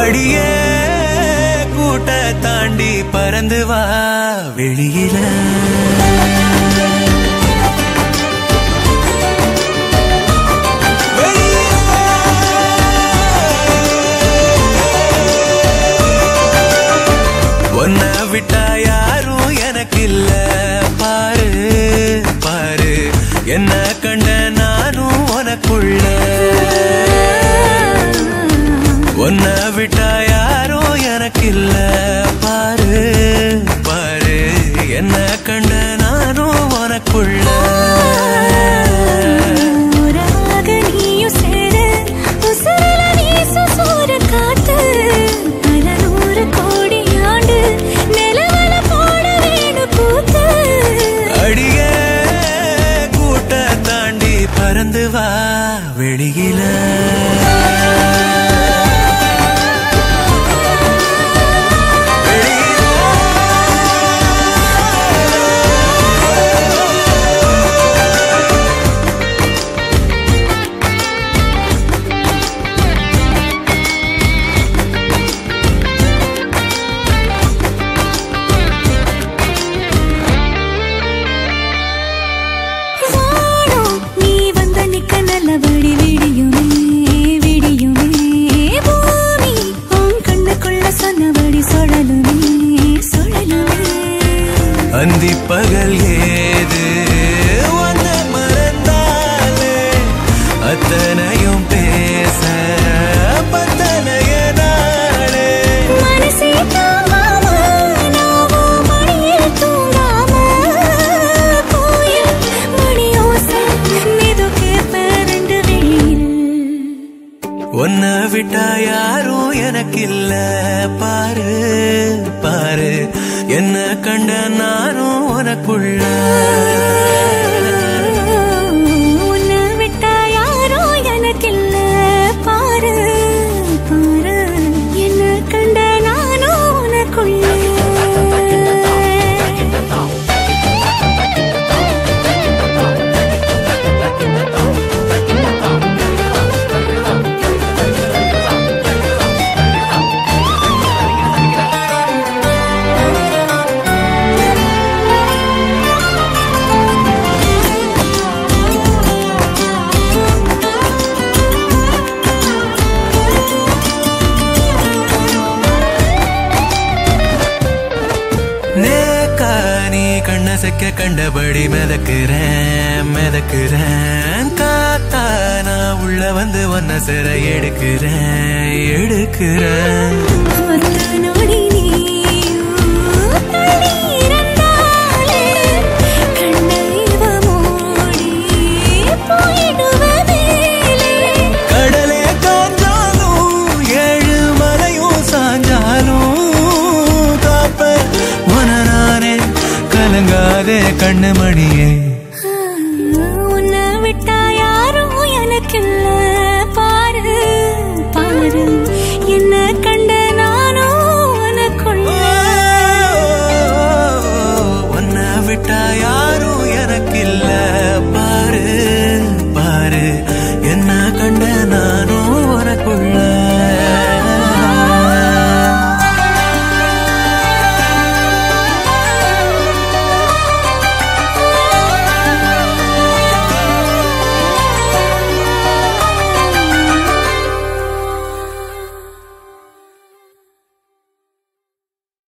அடியே கூட்ட தாண்டி பறந்து வா வெளியில உன்னை விட்டா யாரும் எனக்கு இல்ல பாரு பாரு என்ன கண்ட நானும் உனக்குள்ள உன்னை விட்டா யாரும் எனக்கு இல்ல பாரு பாரு என்ன கண்ட நானும் உனக்குள்ள உறவாக நீயும் சேரு உசுரில வீசும் சூறு காத்து பல நூறு கோடி ஆண்டு நிலவல போட வேணும் கூத்து அடியே கூட்ட தாண்டி பறந்து வா வெளியில வானம் நீ வந்த நிக்க நல்லபடி விடியுமே விடியுமே பூமி உன் கண்ணுக்குள்ள சொன்னபடி சுழலுமே சுழலுமே அந்தி பகல் ஏது வந்த மறந்தாலே அத்தனையும் பேச பத்தனைய நாளே மனசே தாங்காம நாவோ மடியில் தூங்காம கோயில் மணியோசை மெதுக்கே பரண்டு வெளியில் உன்னை விட்டா யாரும் எனக்கு இல்ல பாரு பாரு என்ன கண்ட நானும் உனக்குள்ள உன்னை விட்டா யாரோ எனக்கில்ல பாரு பாரு என்ன கண்ட நானோ உனக்குள்ள நேக்கா நீ கண்ண செக்க கண்டபடி மிதக்குறேன் மிதக்குறேன் காத்தா நான் உள்ள வந்து ஒன்ன சிற எடுக்கிறேன் எடுக்கிறேன் ஒத்த நொடி நீயும் தள்ளி இருந்தாலே கண்ணை இவ மூடி போயிடுவதேலே கடலே காஞ்சாலும் ஏழு மலையும் சாஞ்சாலும் காப்ப உன நானே கலங்காதே கண்ணு மணியே உன்னை விட்டா யாரும் எனக்கில்ல பாரு பாரு என்ன கண்ட நானும் உனக்குள்ள உன்னை விட்டா